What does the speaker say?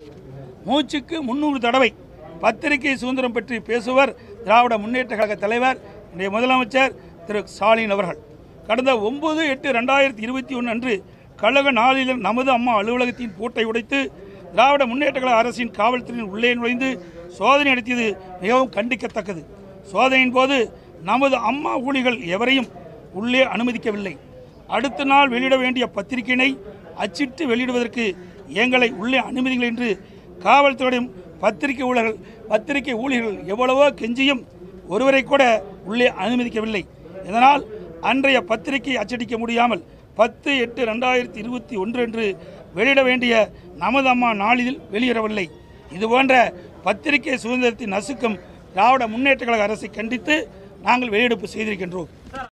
மூச்சுக்கு முன்னூறு தடவை பத்திரிகை சுதந்திரம் பற்றி பேசுவர் திராவிட முன்னேற்ற கழக தலைவர் இன்றைய முதலமைச்சர் திரு ஸ்டாலின் அவர்கள் கடந்த ஒன்பது எட்டு ரெண்டாயிரத்தி இருபத்தி ஒன்று அன்று கழக நாளிதழ் நமது அம்மா அலுவலகத்தின் பூட்டை உடைத்து திராவிட முன்னேற்ற கழக அரசின் காவல்துறையின் உள்ளே நுழைந்து சோதனை நடத்தியது மிகவும் கண்டிக்கத்தக்கது சோதனையின் போது நமது அம்மா ஊழிகள் எவரையும் உள்ளே அனுமதிக்கவில்லை அடுத்த நாள் வெளியிட வேண்டிய பத்திரிகையினை அச்சிட்டு வெளியிடுவதற்கு எங்களை உள்ளே அனுமதிகள் என்று காவல்துறையும் பத்திரிகை ஊழியர்கள் பத்திரிகை ஊழியர்கள் எவ்வளவோ கெஞ்சியும் ஒருவரை கூட உள்ளே அனுமதிக்கவில்லை இதனால் அன்றைய பத்திரிகை அச்சடிக்க முடியாமல் பத்து எட்டு ரெண்டாயிரத்தி இருபத்தி ஒன்று அன்று வெளியிட வேண்டிய நமது அம்மா நாளிதழ் வெளியிடவில்லை இதுபோன்ற பத்திரிகை சுதந்திரத்தின் நசுக்கும் திராவிட முன்னேற்ற கழக அரசை கண்டித்து நாங்கள் வெளியெடுப்பு செய்திருக்கின்றோம்